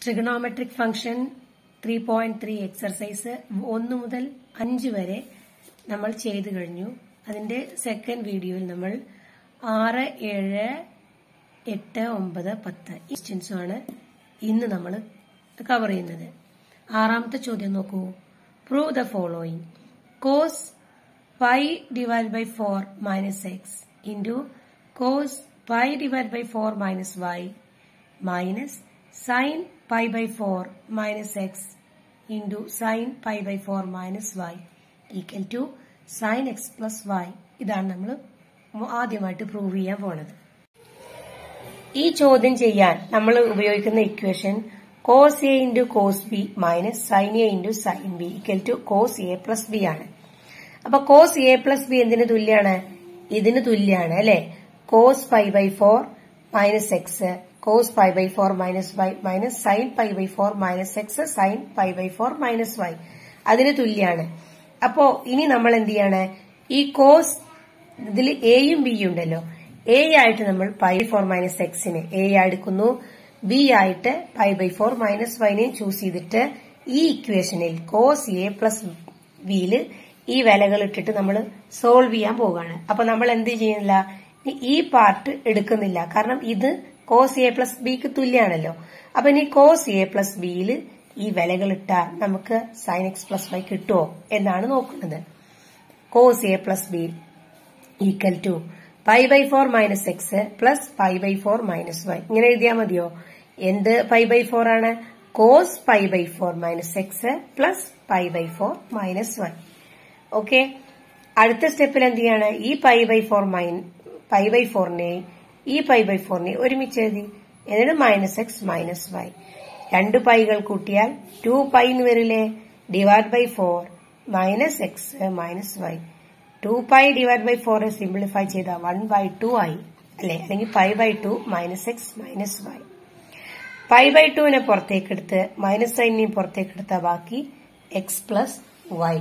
trigonometric function three point three exercise ഒന്ന് മുതൽ അഞ്ച് വരെ നമ്മൾ ചെയ്തു കഴിഞ്ഞു അതിന്റെ സെക്കൻഡ് വീഡിയോയിൽ നമ്മൾ ആറ് ഏഴ് എട്ട് ഒമ്പത് പത്ത് ക്വസ്റ്റ്യൻസുമാണ് ഇന്ന് നമ്മൾ കവർ ചെയ്യുന്നത് ആറാമത്തെ ചോദ്യം നോക്കൂ prove the following cos pi divide by four minus x into cos pi divide by four minus y minus sine pi by four minus x into sine pi by four minus y equal to sine x plus y ഇതാണ് നമ്മൾ ആദ്യമായിട്ട് prove ചെയ്യാൻ പോണത് ഈ ചോദ്യം ചെയ്യാൻ നമ്മൾ ഉപയോഗിക്കുന്ന equation cos A into cos B minus sine A into sine B equal to cos A plus B ആണ് അപ്പൊ കോസ് എ പ്ലസ് ബി എന്തിന് തുല്യാണ് ഇതിന് തുല്യാണ് അല്ലെ cos pi by four minus x cos pi by four minus y minus sine pi by four minus x sine pi by four minus y അതിന് തുല്യാണ് അപ്പോ ഇനി നമ്മൾ എന്ത് ചെയ്യാണ് ഈ കോസ് ഇതിൽ എയും ബിയും ഉണ്ടല്ലോ എ ആയിട്ട് നമ്മൾ പൈ ഫോർ മൈനസ് എക്സിന് എ എടുക്കുന്നു ബി ആയിട്ട് പൈ ബൈ ഫോർ മൈനസ് വൈനെയും ചൂസ് ചെയ്തിട്ട് ഈ ഇക്വേഷനിൽ കോസ് എ പ്ലസ് ബിയില് ഈ വിലകൾ ഇട്ടിട്ട് നമ്മൾ സോൾവ് ചെയ്യാൻ പോവുകയാണ് അപ്പൊ നമ്മൾ എന്ത് ചെയ്യുന്നില്ല ഈ പാർട്ട് എടുക്കുന്നില്ല കാരണം ഇത് കോസ് എ പ്ലസ് ബിക്ക് തുല്യാണല്ലോ അപ്പൊ ഇനി കോസ് എ പ്ലസ് ബിയിൽ ഈ വിലകൾ ഇട്ടാൽ നമുക്ക് സൈൻ എക്സ് പ്ലസ് വൈ കിട്ടുമോ എന്നാണ് നോക്കുന്നത് cos A plus B equal to pi by four minus x plus pi by four minus y ഇങ്ങനെ എഴുതിയാൽ മതിയോ എന്ത് പൈ ബൈ ഫോർ ആണ് cos pi by four minus x plus pi by four minus y okay അടുത്ത സ്റ്റെപ്പിൽ എന്ത് ചെയ്യാണ് ഈ pi by four minus pi by ഫോറിനെ ഈ പൈ ബൈ ഫോറിനെ ഒരുമിച്ച് എഴുതി എന്നിട്ട് മൈനസ് എക്സ് മൈനസ് വൈ രണ്ട് പൈകൾ കൂട്ടിയാൽ ടു പൈ എന്ന് വരില്ലേ divide by four minus x minus y two pi divide by four simplify ചെയ്ത വൺ ബൈ ടു ആയി അല്ലെ അല്ലെങ്കിൽ pi by two minus x minus y pi by ടുവിനെ പുറത്തേക്കെടുത്ത് മൈനസ് സൈനിനെയും പുറത്തേക്കെടുത്ത ബാക്കി x plus y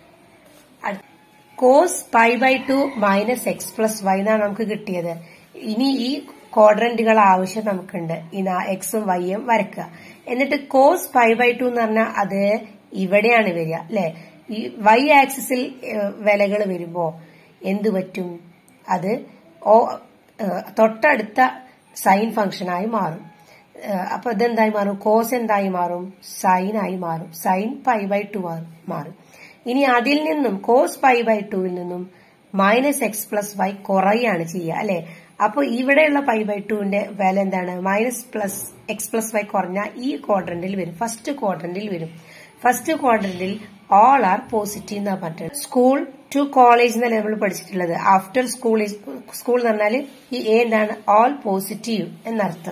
cos pi by two minus x plus y എന്നാണ് നമുക്ക് കിട്ടിയത് ഇനി ഈ ക്വാഡ്രന്റുകൾ ആവശ്യം നമുക്കുണ്ട് ഇനി എക്സും വൈയും വരക്കുക എന്നിട്ട് കോസ് പൈ ബൈ ടു എന്ന് പറഞ്ഞാൽ അത് ഇവിടെയാണ് വരിക അല്ലെ ഈ വൈ ആക്സിസിൽ വിലകൾ വരുമ്പോ എന്തു പറ്റും അത് തൊട്ടടുത്ത സൈൻ ഫംഗ്ഷനായി മാറും അപ്പൊ ഇതെന്തായി മാറും കോസ് എന്തായി മാറും സൈൻ ആയി മാറും സൈൻ പൈ ബൈ ടു മാറും ഇനി അതിൽ നിന്നും കോസ് പൈ ബൈ ടുവിൽ നിന്നും മൈനസ് എക്സ് പ്ലസ് വൈ കുറയാണ് ചെയ്യുക അല്ലെ അപ്പൊ ഇവിടെയുള്ള പൈ ബൈ ടുവിന്റെ വില എന്താണ് minus plus x plus y കുറഞ്ഞ ഈ ക്വാഡ്രന്റിൽ വരും ഫസ്റ്റ് ക്വാഡ്രന്റിൽ വരും ഫസ്റ്റ് ക്വാഡ്രന്റിൽ ഓൾ ആർ പോസിറ്റീവ് എന്നാ പറഞ്ഞത് സ്കൂൾ ടു കോളേജ് എന്നല്ലേ നമ്മൾ പഠിച്ചിട്ടുള്ളത് ആഫ്റ്റർ സ്കൂൾ സ്കൂൾ എന്ന് പറഞ്ഞാൽ ഈ എ എന്താണ് ഓൾ പോസിറ്റീവ് എന്നർത്ഥം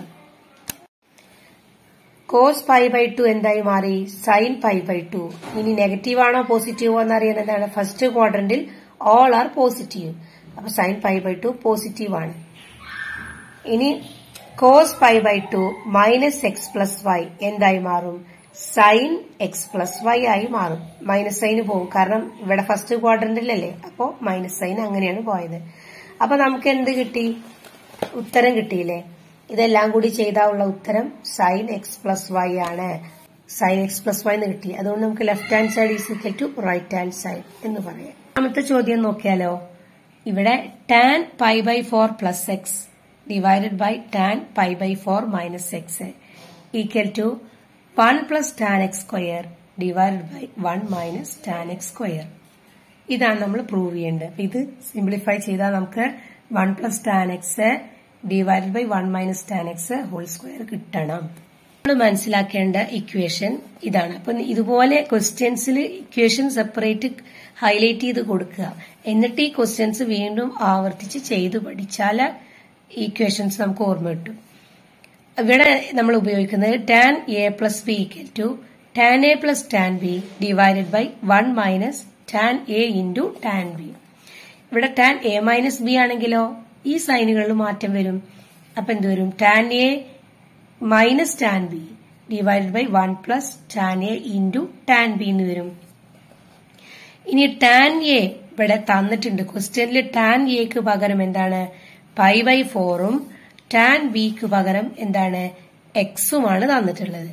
കോസ് പൈ ബൈ ടു എന്തായി മാറി സൈൻ പൈ ബൈ ടു ഇനി നെഗറ്റീവ് ആണോ പോസിറ്റീവോ എന്നറിയാൻ എന്താണ് ഫസ്റ്റ് ക്വാഡ്രന്റിൽ ഓൾ ആർ പോസിറ്റീവ് അപ്പൊ sine pi by two positive ആണ് ഇനി cos pi by two minus x plus y എന്തായി മാറും സൈൻ എക്സ് പ്ലസ് വൈ ആയി മാറും മൈനസ് സൈന് പോകും കാരണം ഇവിടെ ഫസ്റ്റ് ക്വാഡ്രന്റിലല്ലേ അപ്പോ മൈനസ് സൈൻ അങ്ങനെയാണ് പോയത് അപ്പൊ നമുക്ക് എന്ത് കിട്ടി ഉത്തരം കിട്ടിയില്ലേ ഇതെല്ലാം കൂടി ചെയ്താലുള്ള ഉത്തരം സൈൻ എക്സ് പ്ലസ് വൈ ആണ് സൈൻ എക്സ് പ്ലസ് വൈ എന്ന് കിട്ടി അതുകൊണ്ട് നമുക്ക് left hand side is equal to right hand side എന്ന് പറയാം രണ്ടാമത്തെ ചോദ്യം നോക്കിയാലോ ഇവിടെ tan pi by four plus x divided by tan pi by four minus x equal to one plus tan x square divided by one minus tan x square ഇതാണ് നമ്മൾ prove ചെയ്യേണ്ടത് ഇത് സിംപ്ലിഫൈ ചെയ്താൽ നമുക്ക് one plus tan x divided by one minus tan x whole square കിട്ടണം നമ്മൾ മനസ്സിലാക്കേണ്ട equation ഇതാണ് അപ്പൊ ഇതുപോലെ ക്വസ്റ്റ്യൻസിൽ ഇക്വേഷൻ സെപ്പറേറ്റ് ഹൈലൈറ്റ് ചെയ്ത് കൊടുക്കുക എന്നിട്ട് ഈ ക്വസ്റ്റ്യൻസ് വീണ്ടും ആവർത്തിച്ച് ചെയ്തു പഠിച്ചാൽ ഇക്വേഷൻസ് നമുക്ക് ഓർമ്മ കിട്ടും ഇവിടെ നമ്മൾ ഉപയോഗിക്കുന്നത് tan A plus B equal to tan A plus tan B divided by one minus tan A into tan B ഇവിടെ ടാൻ എ മൈനസ് ബി ആണെങ്കിലോ ഈ സൈനുകളിൽ മാറ്റം വരും അപ്പൊ എന്ത് വരും tan A minus tan B divided by one plus tan A into tan B എന്ന് വരും ഇനി ടാൻ എ ഇവിടെ തന്നിട്ടുണ്ട് ക്വസ്റ്റ്യനിൽ ടാൻ എക്ക് പകരം എന്താണ് പൈ ബൈ ഫോറും ടാൻ ബിക്ക് പകരം എന്താണ് എക്സുമാണ് തന്നിട്ടുള്ളത്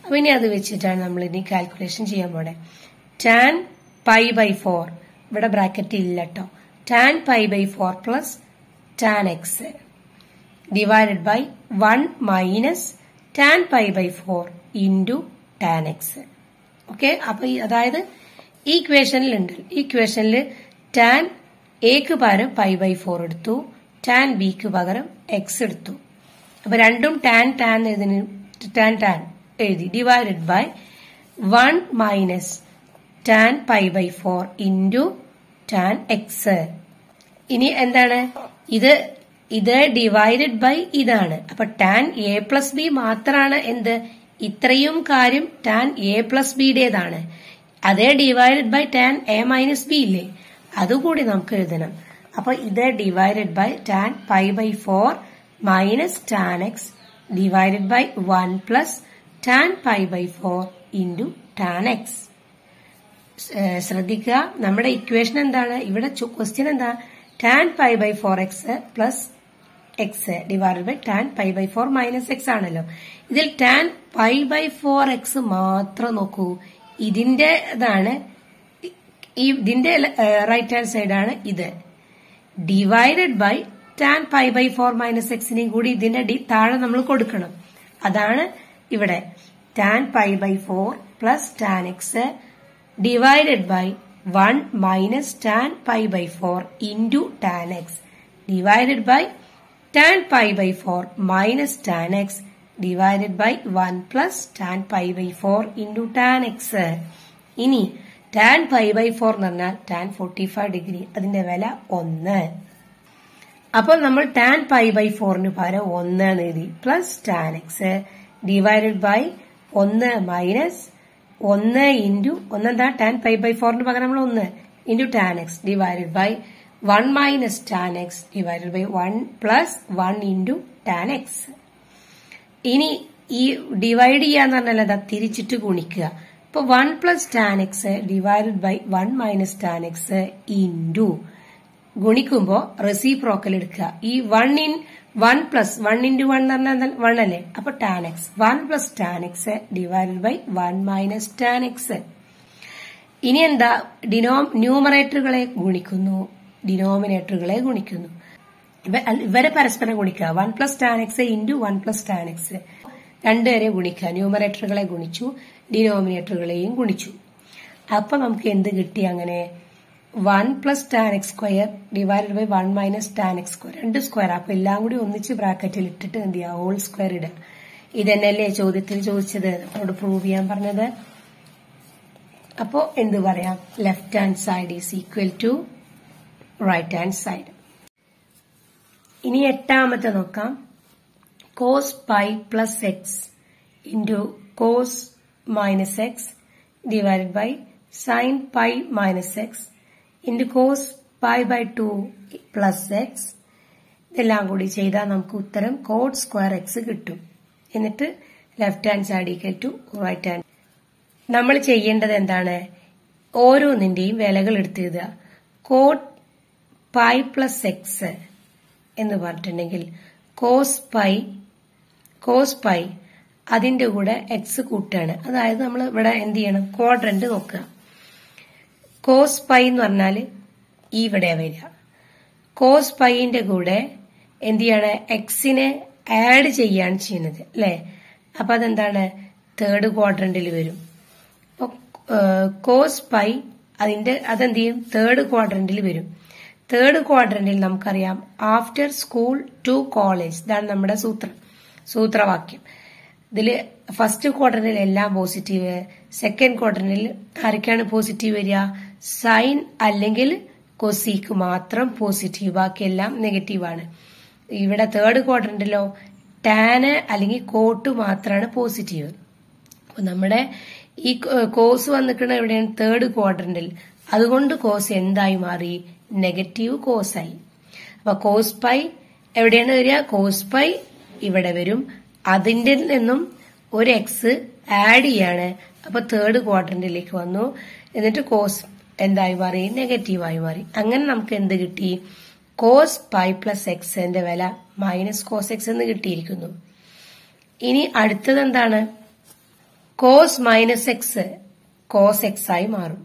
അപ്പൊ ഇനി അത് വെച്ചിട്ടാണ് നമ്മൾ ഇനി കാൽക്കുലേഷൻ ചെയ്യാൻ പോണേ ടാൻ പൈ ബൈ ഫോർ ഇവിടെ ബ്രാക്കറ്റ് ഇല്ല കേട്ടോ tan pi by four plus tan x divided by one minus tan pi by four into tan x okay അപ്പൊ ഈ- അതായത് ഈ ഇക്വേഷനിൽ ഉണ്ട് ഈ ഇക്വേഷനിൽ ടാൻ എക്ക് പകരം പൈ ബൈ ഫോർ എടുത്തു ടാൻ ബിക്ക് പകരം എക്സ് എടുത്തു അപ്പൊ രണ്ടും ടാൻ ടാൻ എഴുതി ടാൻ ടാൻ എഴുതി divided by one minus tan pi by four into tan x ഇനി എന്താണ് ഇത് ഇത് ഡിവൈഡഡ് ബൈ ഇതാണ് അപ്പൊ ടാൻ എ പ്ലസ് ബി മാത്രമാണ് എന്ത് ഇത്രയും കാര്യം ടാൻ എ പ്ലസ് ബിയുടേതാണ് അതേ divided by tan A minus B ഇല്ലേ അതുകൂടി നമുക്ക് എഴുതണം അപ്പൊ ഇത് divided by tan pi by four minus tan x divided by one plus tan pi by four into tan x ഏഹ് ശ്രദ്ധിക്കുക നമ്മുടെ ഇക്വേഷൻ എന്താണ് ഇവിടെ ക്വസ്റ്റ്യൻ എന്താ tan pi by four x plus x divide by tan pi by four minus x ആണല്ലോ ഇതിൽ tan pi by four x മാത്രം നോക്കൂ ഇതിന്റെ ഇതാണ് ഈ ഇതിന്റെ റൈറ്റ് ഹാൻഡ് സൈഡാണ് ഇത് divided by tan pi by four minus എക്സിനെയും കൂടി ഇതിന്റെ ഡി- താഴെ നമ്മൾ കൊടുക്കണം അതാണ് ഇവിടെ tan pi by four plus tan x divided by one minus tan pi by four into tan x divided by tan pi by four minus tan x divided by one plus tan pi by four into tan x ഇനി tan pi by four എന്ന് പറഞ്ഞാൽ tan forty five degree അതിന്റെ വില ഒന്ന് അപ്പോൾ നമ്മൾ tan pi by ഫോറിന് പകരം ഒന്ന് എന്ന് എഴുതി plus tan x divided by ഒന്ന് മൈനസ് ഒന്ന് ഇൻറ്റു ഒന്നെന്താ ടാൻ പൈ ബൈ ഫോറിന് പകരം നമ്മൾ ഒന്ന് into tan x divided by one minus tan x divided by one plus one into tan x ഇനി ഈ ഡിവൈഡ് ചെയ്യാന്ന് പറഞ്ഞാൽ അതാ തിരിച്ചിട്ട് ഗുണിക്കുക ഇപ്പൊ one plus tan x divided by one minus tan x into ഗുണിക്കുമ്പോ റെസിപ്രോക്കൽ എടുക്കുക ഈ one in one plus one into one എന്ന് പറഞ്ഞാൽ വൺ അല്ലേ അപ്പൊ tan x one plus tan x divided by one minus tan x ഇനി എന്താ ഡിനോ ന്യൂമറേറ്ററുകളെ ഗുണിക്കുന്നു ഡിനോമിനേറ്ററുകളെ ഗുണിക്കുന്നു ഇവ- അല്ല, ഇവരെ പരസ്പരം ഗുണിക്കുക one plus tan x into one plus tan x രണ്ടുപേരെ ഗുണിക്കുക ന്യൂമറേറ്ററുകളെ ഗുണിച്ചു ഡിനോമിനേറ്ററുകളെയും ഗുണിച്ചു അപ്പൊ നമുക്ക് എന്ത് കിട്ടി അങ്ങനെ one plus tan x square divided by one minus tan x square രണ്ട് സ്ക്വയർ അപ്പൊ എല്ലാം കൂടി ഒന്നിച്ച് ബ്രാക്കറ്റിൽ ഇട്ടിട്ട് എന്ത് ചെയ്യുക ഹോൾ സ്ക്വയർ ഇടുക ഇതന്നെയല്ലേ ചോദ്യത്തിൽ ചോദിച്ചത് നമ്മളോട് പ്രൂവ് ചെയ്യാൻ പറഞ്ഞത് അപ്പോ എന്ത് പറയാം left hand side is equal to right hand side ഇനി എട്ടാമത്തെ നോക്കാം cos pi plus x into cos minus x divided by sine pi minus x into cos pi by two plus x ഇതെല്ലാം കൂടി ചെയ്താൽ നമുക്ക് ഉത്തരം കോഡ് സ്ക്വയർ എക്സ് കിട്ടും എന്നിട്ട് left hand side equal to right hand നമ്മൾ ചെയ്യേണ്ടത് എന്താണ് ഓരോന്നിന്റെയും വിലകൾ എടുത്ത് എഴുതുക കോഡ് പൈ പ്ലസ് എക്സ് എന്ന് പറഞ്ഞിട്ടുണ്ടെങ്കിൽ കോസ് പൈ കോസ് പൈ അതിന്റെ കൂടെ എക്സ് കൂട്ടുകയാണ് അതായത് നമ്മൾ ഇവിടെ എന്ത് ചെയ്യണം ക്വാഡ്രന്റ് നോക്കുക കോസ് പൈ എന്ന് പറഞ്ഞാൽ ഇവിടെ വരിക കോസ് പൈന്റെ കൂടെ എന്ത് ചെയ്യാണ് എക്സിനെ ആഡ് ചെയ്യാണ് ചെയ്യുന്നത് അല്ലെ അപ്പൊ അതെന്താണ് തേർഡ് ക്വാഡ്രന്റിൽ വരും അപ്പൊ കോസ് പൈ അതിന്റെ അതെന്ത് ചെയ്യും തേർഡ് ക്വാഡ്രന്റിൽ വരും തേർഡ് ക്വാഡ്രന്റിൽ നമുക്കറിയാം ആഫ്റ്റർ സ്കൂൾ ടു കോളേജ് ഇതാണ് നമ്മുടെ സൂത്രം സൂത്രവാക്യം ഇതില് ഫസ്റ്റ് ക്വാർട്ടറിൽ എല്ലാം പോസിറ്റീവ് സെക്കൻഡ് ക്വാർട്ടറിൽ ആരൊക്കെയാണ് പോസിറ്റീവ് വരിക സൈൻ അല്ലെങ്കിൽ കൊസിക്ക് മാത്രം പോസിറ്റീവ് ബാക്കിയെല്ലാം നെഗറ്റീവാണ് ഇവിടെ തേർഡ് ക്വാർട്ടറിലോ ടാന് അല്ലെങ്കിൽ കോട്ട് മാത്രമാണ് പോസിറ്റീവ് അപ്പൊ നമ്മുടെ ഈ കോസ് വന്നിക്കുന്ന എവിടെയാണ് തേർഡ് ക്വാഡ്രന്റിൽ അതുകൊണ്ട് കോസ് എന്തായി മാറി നെഗറ്റീവ് കോസായി അപ്പൊ കോസ് പൈ എവിടെയാണ് വരിക കോസ് പൈ ഇവിടെ വരും അതിന്റെ നിന്നും ഒരു എക്സ് ആഡ് ചെയ്യാണ് അപ്പൊ തേർഡ് ക്വാഡ്രന്റിലേക്ക് വന്നു എന്നിട്ട് കോസ് എന്തായി മാറി നെഗറ്റീവായി മാറി അങ്ങനെ നമുക്ക് എന്ത് കിട്ടി കോസ് പൈ പ്ലസ് എക്സിന്റെ വില മൈനസ് കോസ് എക്സ് എന്ന് കിട്ടിയിരിക്കുന്നു ഇനി അടുത്തത് എന്താണ് cos minus x cos x ആയി മാറും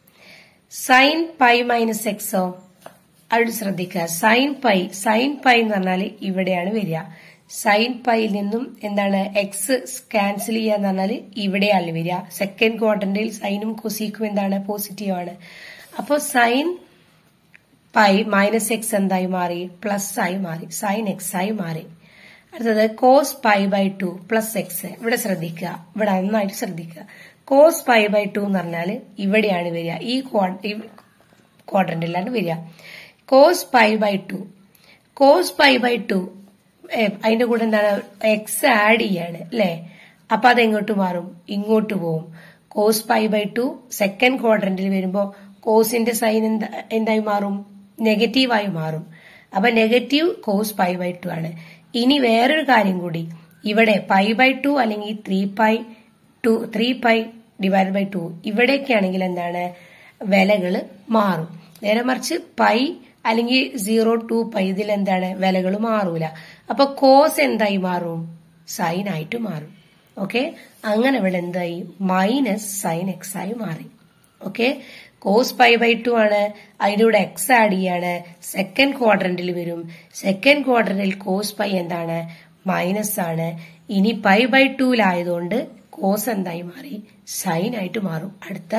സൈൻ പൈ മൈനസ് എക്സോ അവിടെ ശ്രദ്ധിക്കുക സൈൻ പൈ സൈൻ പൈ എന്ന് പറഞ്ഞാൽ ഇവിടെയാണ് വരിക സൈൻ പൈയിൽ നിന്നും എന്താണ് എക്സ് ക്യാൻസൽ ചെയ്യാന്ന് പറഞ്ഞാൽ ഇവിടെയാണ് വരിക സെക്കൻഡ് ക്വാർട്ടറിൽ സൈനും കൊസീക്കും എന്താണ് പോസിറ്റീവ് ആണ് അപ്പോൾ സൈൻ പൈ മൈനസ് എക്സ് എന്തായി മാറി പ്ലസ് ആയി മാറി സൈൻ എക്സ് ആയി മാറി അടുത്തത് cos pi by two plus x ഇവിടെ ശ്രദ്ധിക്കുക ഇവിടെ നന്നായിട്ട് ശ്രദ്ധിക്കുക കോസ് പൈ ബൈ ടു എന്ന് പറഞ്ഞാൽ ഇവിടെയാണ് വരിക ഈ ക്വാഡ്രന്റിലാണ് വരിക cos pi by two cos pi by two അതിന്റെ കൂടെ എന്താണ് എക്സ് ആഡ് ചെയ്യാണ് അല്ലെ അപ്പൊ അത് എങ്ങോട്ട് മാറും ഇങ്ങോട്ട് പോവും cos pi by two second ക്വാഡ്രന്റിൽ വരുമ്പോ കോസിന്റെ സൈൻ എന്താ എന്തായി മാറും നെഗറ്റീവായി മാറും അപ്പൊ negative cos pi by two ആണ് ഇനി വേറൊരു കാര്യം കൂടി ഇവിടെ പൈ ബൈ ടു അല്ലെങ്കിൽ three pi two three pi divide by two ഇവിടേക്കാണെങ്കിൽ എന്താണ് വിലകൾ മാറും നേരെ മറിച്ച് പൈ അല്ലെങ്കിൽ സീറോ ടു പൈ ഇതിൽ എന്താണ് വിലകൾ മാറൂല അപ്പൊ കോസ് എന്തായി മാറും സൈൻ ആയിട്ട് മാറും ഓക്കെ അങ്ങനെ ഇവിടെ എന്തായി മൈനസ് സൈൻ എക്സ് ആയി മാറി okay cos pi by two ആണ് അതിന്റെ കൂടെ എക്സ് ആഡ് ചെയ്യാണ് സെക്കൻഡ് ക്വാഡ്രന്റിൽ വരും സെക്കൻഡ് ക്വാഡ്രന്റിൽ കോസ് പൈ എന്താണ് മൈനസ് ആണ് ഇനി പൈ ബൈ ടൂലായതുകൊണ്ട് കോസ് എന്തായി മാറി സൈൻ ആയിട്ട് മാറും അടുത്ത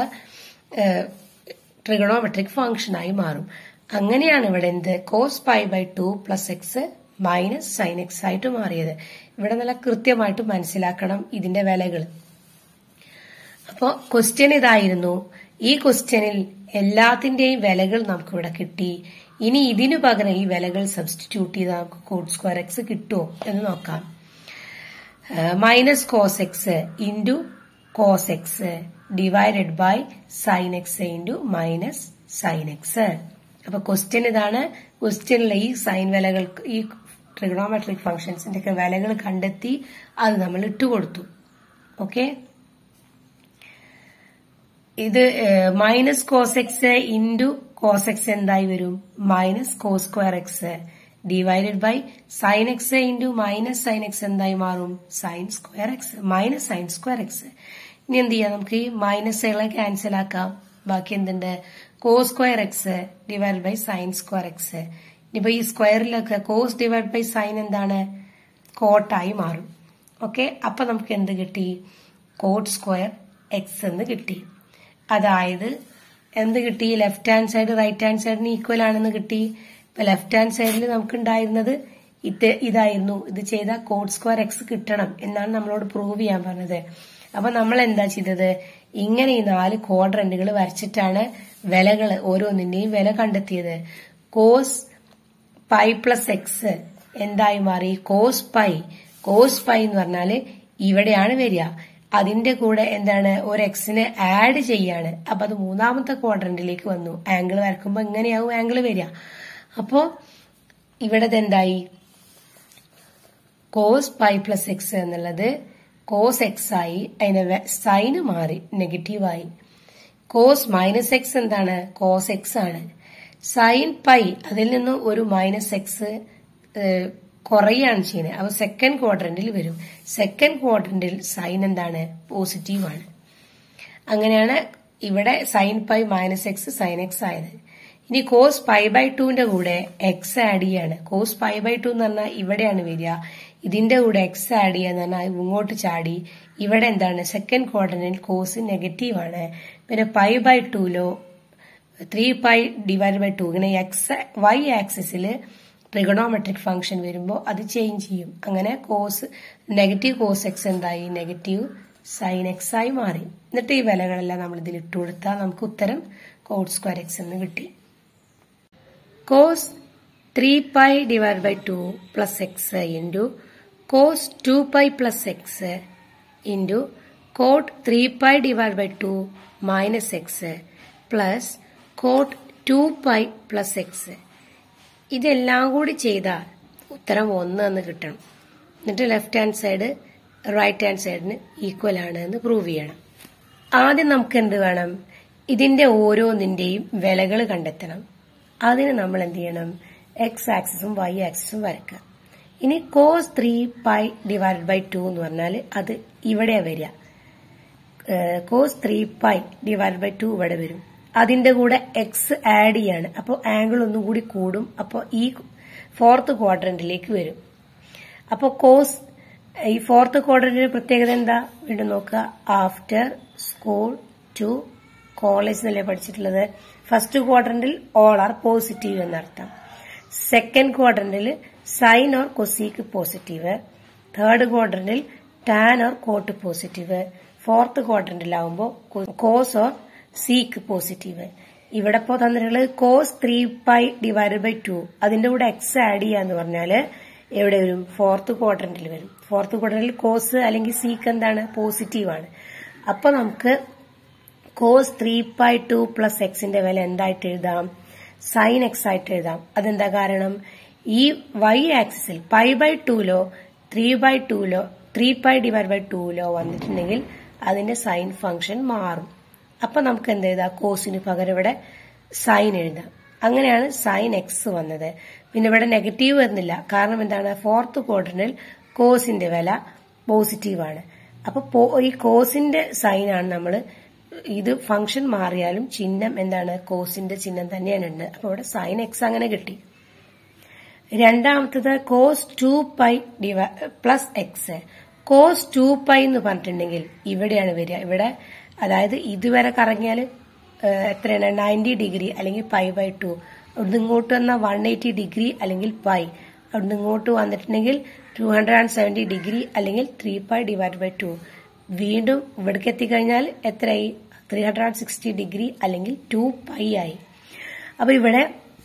ട്രിഗണോമെട്രിക് ഫംഗ്ഷനായി മാറും അങ്ങനെയാണ് ഇവിടെ എന്ത് cos pi by two plus x minus sine x ആയിട്ട് മാറിയത് ഇവിടെ നല്ല കൃത്യമായിട്ട് മനസ്സിലാക്കണം ഇതിന്റെ വിലകൾ അപ്പോ ക്വസ്റ്റ്യൻ ഇതായിരുന്നു ഈ ക്വസ്റ്റ്യനിൽ എല്ലാത്തിന്റെയും വിലകൾ നമുക്ക് ഇവിടെ കിട്ടി ഇനി ഇതിനു പകരം ഈ വിലകൾ സബ്സ്റ്റിറ്റ്യൂട്ട് ചെയ്താൽ നമുക്ക് കോഡ് സ്ക്വയർ എക്സ് കിട്ടുമോ എന്ന് നോക്കാം minus cos x into cos x divided by sine x into minus sine x അപ്പൊ ക്വസ്റ്റ്യൻ ഇതാണ് ക്വസ്റ്റ്യനിലെ ഈ സൈൻ വിലകൾ ഈ ട്രിഗണോമെട്രിക് ഫംഗ്ഷൻസിന്റെ ഒക്കെ വിലകൾ കണ്ടെത്തി അത് നമ്മൾ ഇട്ടുകൊടുത്തു ഓക്കെ ഇത് minus cos x into cos x എന്തായി വരും minus cos square x divided by sine x into minus sine x എന്തായി മാറും sine square x minus sine square x ഇനി എന്ത് ചെയ്യാം നമുക്ക് ഈ മൈനസുകളെ ക്യാൻസൽ ആക്കാം ബാക്കി എന്തുണ്ട് cos square x divide by sine square x ഇനിയിപ്പോ ഈ സ്ക്വയറിലൊക്കെ കോസ് ഡിവൈഡ് ബൈ സൈൻ എന്താണ് കോട്ടായി മാറും ഓക്കെ അപ്പൊ നമുക്ക് എന്ത് കിട്ടി കോട്ട് സ്ക്വയർ എക്സ് എന്ന് കിട്ടി അതായത് എന്ത് കിട്ടി left hand side right hand സൈഡിന് ഈക്വൽ ആണെന്ന് കിട്ടി ഇപ്പൊ ലെഫ്റ്റ് ഹാൻഡ് സൈഡിൽ നമുക്ക് ഉണ്ടായിരുന്നത് ഇത് ഇതായിരുന്നു ഇത് ചെയ്ത കോഡ് സ്ക്വയർ എക്സ് കിട്ടണം എന്നാണ് നമ്മളോട് പ്രൂവ് ചെയ്യാൻ പറഞ്ഞത് അപ്പൊ നമ്മൾ എന്താ ചെയ്തത് ഇങ്ങനെ ഈ നാല് ക്വാഡ്രന്റുകൾ വരച്ചിട്ടാണ് വിലകൾ ഓരോന്നിന്റെയും വില കണ്ടെത്തിയത് കോസ് പൈ പ്ലസ് എക്സ് എന്തായി മാറി കോസ് പൈ കോസ് പൈ എന്ന് പറഞ്ഞാല് ഇവിടെയാണ് വരിക അതിന്റെ കൂടെ എന്താണ് ഒരു എക്സിനെ ആഡ് ചെയ്യാണ് അപ്പൊ അത് മൂന്നാമത്തെ ക്വാഡ്രന്റിലേക്ക് വന്നു ആംഗിൾ വരക്കുമ്പോ എങ്ങനെയാവും ആംഗിൾ വരിക അപ്പോ ഇവിടെ എന്തായി കോസ് പൈ പ്ലസ് എക്സ് എന്നുള്ളത് കോസ് എക്സ് ആയി അതിന്റെ സൈന് മാറി നെഗറ്റീവായി കോസ് മൈനസ് എക്സ് എന്താണ് കോസ് എക്സ് ആണ് സൈൻ പൈ അതിൽ നിന്ന് ഒരു മൈനസ് എക്സ് കുറയാണ് ചെയ്യുന്നത് അപ്പൊ സെക്കൻഡ് ക്വാഡ്രന്റിൽ വരും സെക്കൻഡ് ക്വാഡ്രന്റിൽ സൈൻ എന്താണ് പോസിറ്റീവ് ആണ് അങ്ങനെയാണ് ഇവിടെ sine pi minus x sine x ആയത് ഇനി കോസ് പൈ ബൈ ടുവിന്റെ കൂടെ എക്സ് ആഡ് ചെയ്യാണ് കോസ് പൈ ബൈ ടു എന്ന് പറഞ്ഞാൽ ഇവിടെയാണ് വരിക ഇതിന്റെ കൂടെ എക്സ് ആഡ് ചെയ്യാന്ന് പറഞ്ഞാൽ ഇങ്ങോട്ട് ചാടി ഇവിടെ എന്താണ് സെക്കൻഡ് ക്വാർട്ടറിൽ കോസ് നെഗറ്റീവ് ആണ് പിന്നെ പൈ ബൈ ടുലോ three pi divide by two ഇങ്ങനെ എക്സ് വൈ ആക്സിസിൽ ട്രിഗണോമെട്രിക് ഫംഗ്ഷൻ വരുമ്പോൾ അത് ചേഞ്ച് ചെയ്യും അങ്ങനെ കോസ് നെഗറ്റീവ് കോസ് എക്സ് എന്തായി നെഗറ്റീവ് സൈൻ എക്സ് ആയി മാറി എന്നിട്ട് ഈ വിലകളെല്ലാം നമ്മൾ ഇതിൽ ഇട്ട് കൊടുത്താൽ നമുക്ക് ഉത്തരം കോഡ് സ്ക്വയർ എക്സ് എന്ന് കിട്ടി cos three pi divide by two plus x into cos two pi plus x into cot three pi divide by two minus x plus cot two pi plus x ഇതെല്ലാം കൂടി ചെയ്താൽ ഉത്തരം ഒന്ന് എന്ന് കിട്ടണം എന്നിട്ട് left hand side right hand സൈഡിന് equal ആണ് എന്ന് പ്രൂവ് ചെയ്യണം ആദ്യം നമുക്ക് എന്ത് വേണം ഇതിന്റെ ഓരോന്നിന്റെയും വിലകൾ കണ്ടെത്തണം അതിന് നമ്മൾ എന്ത് ചെയ്യണം എക്സ് ആക്സിസും വൈ ആക്സിസും വരക്കുക ഇനി cos three pi divide by two എന്ന് പറഞ്ഞാൽ അത് ഇവിടെ വരിക cos three pi divide by two ഇവിടെ വരും അതിന്റെ കൂടെ എക്സ് ആഡ് ചെയ്യാണ് അപ്പോൾ ആംഗിൾ ഒന്നും കൂടി കൂടും അപ്പോൾ ഈ ഫോർത്ത് ക്വാഡ്രന്റിലേക്ക് വരും അപ്പോൾ കോസ് ഈ ഫോർത്ത് ക്വാഡ്രന്റിന്റെ പ്രത്യേകത എന്താ വീണ്ടും നോക്കുക ആഫ്റ്റർ സ്കൂൾ ടു കോളേജ് എന്നല്ലേ പഠിച്ചിട്ടുള്ളത് ഫസ്റ്റ് ക്വാഡ്രന്റിൽ ഓൾ ആർ പോസിറ്റീവ് എന്നർത്ഥം സെക്കൻഡ് ക്വാഡ്രന്റിൽ sine or cosec positive third ക്വാഡ്രന്റിൽ tan or cot positive fourth ക്വാഡ്രന്റിലാവുമ്പോൾ കോസ് ഓർ സീക്ക് പോസിറ്റീവ് ഇവിടെ ഇപ്പോൾ തന്നിട്ടുള്ളത് cos three pi divide by two അതിന്റെ കൂടെ എക്സ് ആഡ് ചെയ്യാന്ന് പറഞ്ഞാല് എവിടെ വരും ഫോർത്ത് ക്വാഡ്രന്റിൽ വരും ഫോർത്ത് ക്വാഡ്രന്റിൽ കോസ് അല്ലെങ്കിൽ സീക്ക് എന്താണ് പോസിറ്റീവ് ആണ് അപ്പൊ നമുക്ക് cos three pi two plus എക്സിന്റെ വില എന്തായിട്ട് എഴുതാം സൈൻ എക്സ് ആയിട്ട് എഴുതാം അതെന്താ കാരണം ഈ വൈ ആക്സിസിൽ പൈ ബൈ ടൂലോ ത്രീ ബൈ ടൂലോ ത്രീ പൈ ഡിവൈഡ് ബൈ ടൂലോ വന്നിട്ടുണ്ടെങ്കിൽ അതിന്റെ സൈൻ ഫംഗ്ഷൻ മാറും അപ്പൊ നമുക്ക് എന്ത് എഴുതാം കോസിന് പകരം ഇവിടെ സൈൻ എഴുതാം അങ്ങനെയാണ് സൈൻ എക്സ് വന്നത് പിന്നെ ഇവിടെ നെഗറ്റീവ് വരുന്നില്ല കാരണം എന്താണ് ഫോർത്ത് ക്വാർട്ടറിൽ കോസിന്റെ വില പോസിറ്റീവാണ് അപ്പൊ ഈ കോസിന്റെ സൈനാണ് നമ്മൾ ഇത് ഫംഗ്ഷൻ മാറിയാലും ചിഹ്നം എന്താണ് കോസിന്റെ ചിഹ്നം തന്നെയാണ് ഉണ്ട് അപ്പൊ ഇവിടെ സൈൻ എക്സ് അങ്ങനെ കിട്ടി രണ്ടാമത്തത് കോസ് ടു പൈ ഡിവ plus x cos two pi എന്ന് പറഞ്ഞിട്ടുണ്ടെങ്കിൽ ഇവിടെയാണ് വരിക ഇവിടെ അതായത് ഇതുവരെ കറങ്ങിയാൽ എത്രയാണ് നയൻറ്റി ഡിഗ്രി അല്ലെങ്കിൽ പൈ ബൈ ടു അവിടുന്ന് ഇങ്ങോട്ട് വന്ന വൺ എയ്റ്റി ഡിഗ്രി അല്ലെങ്കിൽ പൈ അവിടുന്ന് ഇങ്ങോട്ട് വന്നിട്ടുണ്ടെങ്കിൽ two hundred and seventy degree അല്ലെങ്കിൽ three pi divide by two വീണ്ടും ഇവിടേക്ക് എത്തിക്കഴിഞ്ഞാൽ എത്രയായി three hundred and sixty degree അല്ലെങ്കിൽ ടു പൈ ആയി അപ്പൊ ഇവിടെ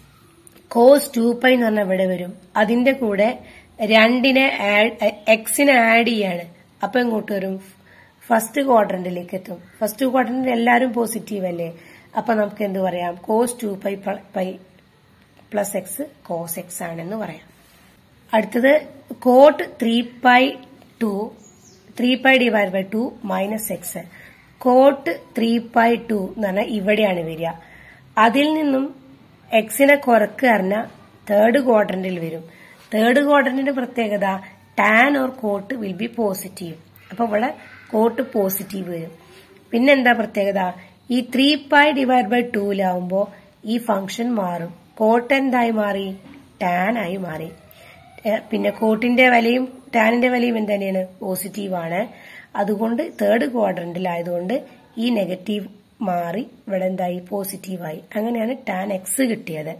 കോസ് ടു പൈ എന്ന് പറഞ്ഞാൽ ഇവിടെ വരും അതിന്റെ കൂടെ രണ്ടിനെ എക്സിനെ ആഡ് ചെയ്യാണ് അപ്പൊ ഇങ്ങോട്ട് വരും ഫസ്റ്റ് ക്വാഡ്രന്റിലേക്ക് എത്തും ഫസ്റ്റ് ക്വാഡ്രന്റിൽ എല്ലാവരും പോസിറ്റീവ് അല്ലേ അപ്പൊ നമുക്ക് എന്ത് പറയാം cos two pi pi plus x cos x ആണെന്ന് പറയാം അടുത്തത് cot three pi two three pi divide by two minus x cot three pi two എന്ന് പറഞ്ഞാൽ ഇവിടെയാണ് വരിക അതിൽ നിന്നും എക്സിനെ കുറക്കുക പറഞ്ഞാൽ തേർഡ് ക്വാഡ്രന്റിൽ വരും തേർഡ് ക്വാഡ്രന്റിന്റെ പ്രത്യേകത tan or cot will be positive അപ്പൊ ഇവിടെ കോട്ട് പോസിറ്റീവ് വരും പിന്നെന്താ പ്രത്യേകത ഈ ത്രീ പൈ ഡിവൈഡ് ബൈ ടൂലാവുമ്പോ ഈ ഫംഗ്ഷൻ മാറും കോട്ട് എന്തായി മാറി ടാൻ ആയി മാറി പിന്നെ കോട്ടിന്റെ വിലയും ടാനിന്റെ വിലയും എന്ത് തന്നെയാണ് പോസിറ്റീവ് ആണ് അതുകൊണ്ട് തേർഡ് ക്വാഡ്രന്റിലായതുകൊണ്ട് ഈ നെഗറ്റീവ് മാറി ഇവിടെ എന്തായി പോസിറ്റീവായി അങ്ങനെയാണ് ടാൻ എക്സ് കിട്ടിയത്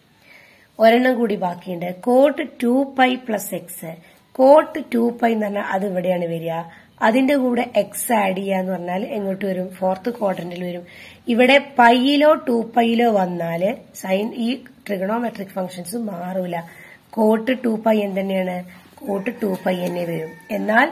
ഒരെണ്ണം കൂടി ബാക്കിയുണ്ട് cot two pi plus x cot two pi എന്ന് പറഞ്ഞാൽ അത് ഇവിടെയാണ് വരിക അതിന്റെ കൂടെ എക്സ് ആഡ് ചെയ്യുക എന്ന് പറഞ്ഞാൽ എങ്ങോട്ട് വരും ഫോർത്ത് ക്വാഡ്രന്റിൽ വരും ഇവിടെ പൈയിലോ ടു പൈയിലോ വന്നാല് സൈൻ ഈ ട്രിഗണോമെട്രിക് ഫംഗ്ഷൻസ് മാറൂല കോട്ട് ടു പൈ എന്തെന്നെയാണ് കോട്ട് ടു പൈ തന്നെ വരും എന്നാൽ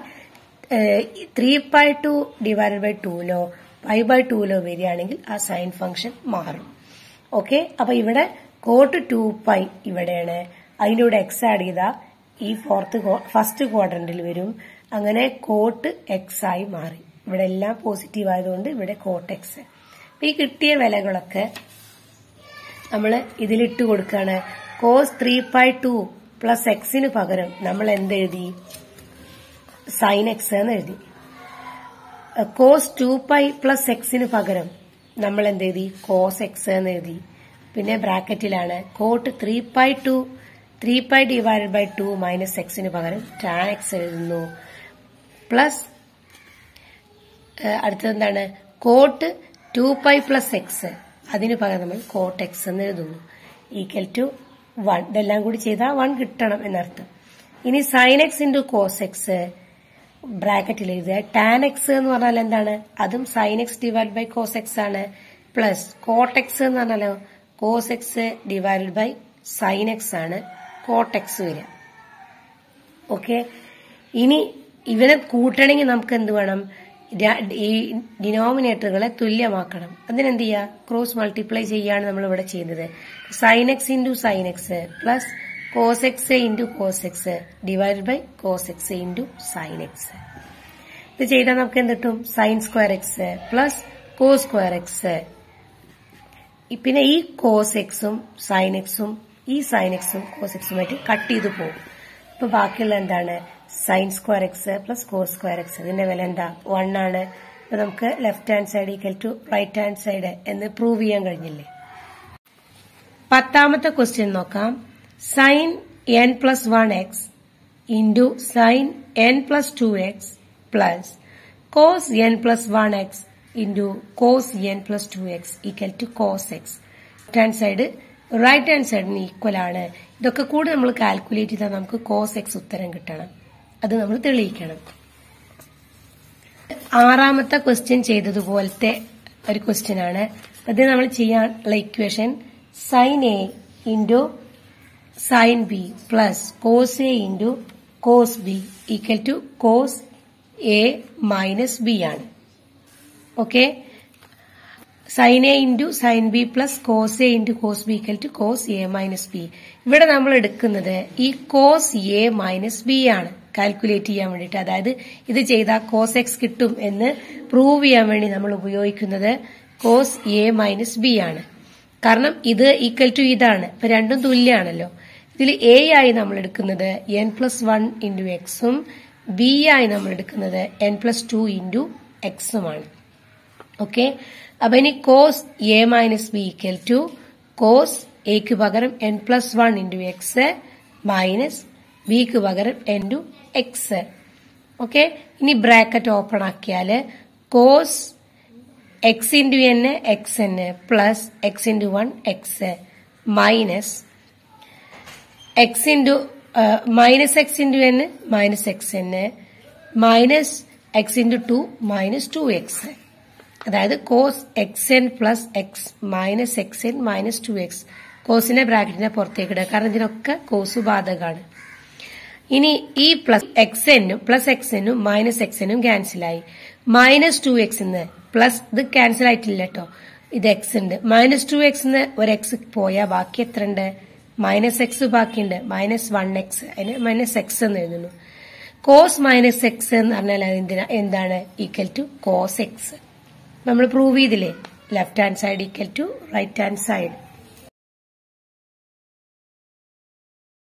three pi two divide by ടൂലോ പൈ ബൈ ടൂലോ വരികയാണെങ്കിൽ ആ സൈൻ ഫംഗ്ഷൻ മാറും ഓക്കെ അപ്പൊ ഇവിടെ കോട്ട് ടു പൈ ഇവിടെയാണ് അതിന്റെ കൂടെ എക്സ് ആഡ് ചെയ്താൽ ഈ ഫോർത്ത് ഫസ്റ്റ് ക്വാഡ്രന്റിൽ വരും അങ്ങനെ കോട്ട് എക്സ് ആയി മാറി ഇവിടെ എല്ലാം പോസിറ്റീവ് ആയതുകൊണ്ട് ഇവിടെ കോട്ട് എക്സ് ഈ കിട്ടിയ വിലകളൊക്കെ നമ്മൾ ഇതിലിട്ട് കൊടുക്കുകയാണ് cos three pi two plus എക്സിന് പകരം നമ്മൾ എന്തെഴുതി സൈൻ എക്സ് എന്ന് എഴുതി കോസ് ടു പൈ പ്ലസ് എക്സിന് പകരം നമ്മൾ എന്ത് എഴുതി കോസ് എക്സ് എന്ന് എഴുതി പിന്നെ ബ്രാക്കറ്റിലാണ് cot three pi two three pi divide by two minus എക്സിന് പകരം ടാൻ എക്സ് എഴുതുന്നു പ്ലസ് അടുത്തത് എന്താണ് cot two pi plus x അതിന് പകരം നമ്മൾ കോട്ട് എക്സ് എന്ന് എഴുതുന്നു ഈക്വൽ ടു വൺ ഇതെല്ലാം കൂടി ചെയ്താൽ വൺ കിട്ടണം എന്നർത്ഥം ഇനി sine x into cos x ബ്രാക്കറ്റിൽ എഴുതുക ടാൻ എക്സ് എന്ന് പറഞ്ഞാൽ എന്താണ് അതും sine x divide by cos x ആണ് പ്ലസ് കോട്ട് എക്സ് എന്ന് പറഞ്ഞാലോ cos x divide by sine x ആണ് കോട്ട് എക്സ് വരിക ഓക്കെ ഇനി ഇവരെ കൂട്ടണമെങ്കിൽ നമുക്ക് എന്ത് വേണം ഈ ഡിനോമിനേറ്ററുകളെ തുല്യമാക്കണം അതിനെന്ത് ചെയ്യുക ക്രോസ് മൾട്ടിപ്ലൈ ചെയ്യാണ് നമ്മൾ ഇവിടെ ചെയ്യുന്നത് sine x into sine x plus cos x into cos x divide by cos x into sine x ഇത് ചെയ്താൽ നമുക്ക് എന്ത് കിട്ടും sine square x plus cos square x പിന്നെ ഈ കോസ് എക്സും സൈൻ എക്സും ഈ സൈൻ എക്സും കോസ് എക്സുമായിട്ട് കട്ട് ചെയ്ത് പോകും ഇപ്പൊ ബാക്കിയുള്ള എന്താണ് sine square x plus cos square x ഇതിന്റെ വില എന്താ വൺ ആണ് അപ്പൊ നമുക്ക് left hand side equal to right hand side എന്ന് പ്രൂവ് ചെയ്യാൻ കഴിഞ്ഞില്ലേ പത്താമത്തെ ക്വസ്റ്റ്യൻ നോക്കാം sine n plus one x into sine n plus two x plus cos n plus one x into cos n plus two x equal to cos x left hand side right hand സൈഡിന് equal ആണ് ഇതൊക്കെ കൂടി നമ്മൾ calculate ചെയ്താൽ നമുക്ക് cos X ഉത്തരം കിട്ടണം അത് നമ്മൾ തെളിയിക്കണം ആറാമത്തെ ക്വസ്റ്റ്യൻ ചെയ്തതുപോലത്തെ ഒരു ക്വസ്റ്റ്യൻ ആണ് അത് നമ്മൾ ചെയ്യാനുള്ള equation sine A into sine b plus cos A into cos b equal to cos a minus b ആണ് okay sine A into sine b plus cos A into cos b equal to cos a minus b ഇവിടെ നമ്മൾ എടുക്കുന്നത് ഈ cos a minus b ആണ് calculate ചെയ്യാൻ വേണ്ടിയിട്ട് അതായത് ഇത് ചെയ്താൽ കോസ് എക്സ് കിട്ടും എന്ന് പ്രൂവ് ചെയ്യാൻ വേണ്ടി നമ്മൾ ഉപയോഗിക്കുന്നത് കോസ് എ മൈനസ് ബി ആണ് കാരണം ഇത് ഈക്വൽ ടു ഇതാണ് ഇപ്പൊ രണ്ടും തുല്യമാണല്ലോ ഇതിൽ എ ആയി നമ്മൾ എടുക്കുന്നത് എൻ പ്ലസ് വൺ ഇൻറ്റു എക്സും ബി ആയി നമ്മൾ എടുക്കുന്നത് എൻ പ്ലസ് ടു ഇൻറ്റു എക്സുമാണ് ഓക്കെ അപ്പൊ ഇനി cos a minus b equal to cos എക്ക് പകരം n plus one into x minus ബിക്ക് പകരം എൻ ടു എക്സ് ഓക്കെ ഇനി ബ്രാക്കറ്റ് ഓപ്പൺ ആക്കിയാല് cos x into n x n plus x into one x minus x into minus x into n minus x n minus x into two minus two x അതായത് cos x n plus x minus x n minus two x കോസിനെ ബ്രാക്കറ്റിനെ പുറത്തേക്ക് ഇടുക കാരണം ഇതിനൊക്കെ cos ബാധകമാണ് ഇനി ഈ പ്ലസ് എക്സ് എന്നും പ്ലസ് എക്സ് എന്നും മൈനസ് എക്സ് എന്നും ക്യാൻസലായി മൈനസ് ടു എക്സ് പ്ലസ് ഇത് ക്യാൻസൽ ആയിട്ടില്ല കേട്ടോ ഇത് എക്സ് ഉണ്ട് മൈനസ് ടു എക്സ് ഒരു എക്സ് പോയാൽ ബാക്കി എത്ര ഉണ്ട് മൈനസ് എക്സ് ബാക്കിയുണ്ട് മൈനസ് വൺ എക്സ് അതിന് മൈനസ് എക്സ് എന്ന് എഴുതുന്നു കോസ് മൈനസ് എക്സ് എന്ന് പറഞ്ഞാൽ എന്തിനാ എന്താണ് ഈക്വൽ ടു കോസ് എക്സ് നമ്മൾ പ്രൂവ് ചെയ്തില്ലേ left hand side equal to right hand side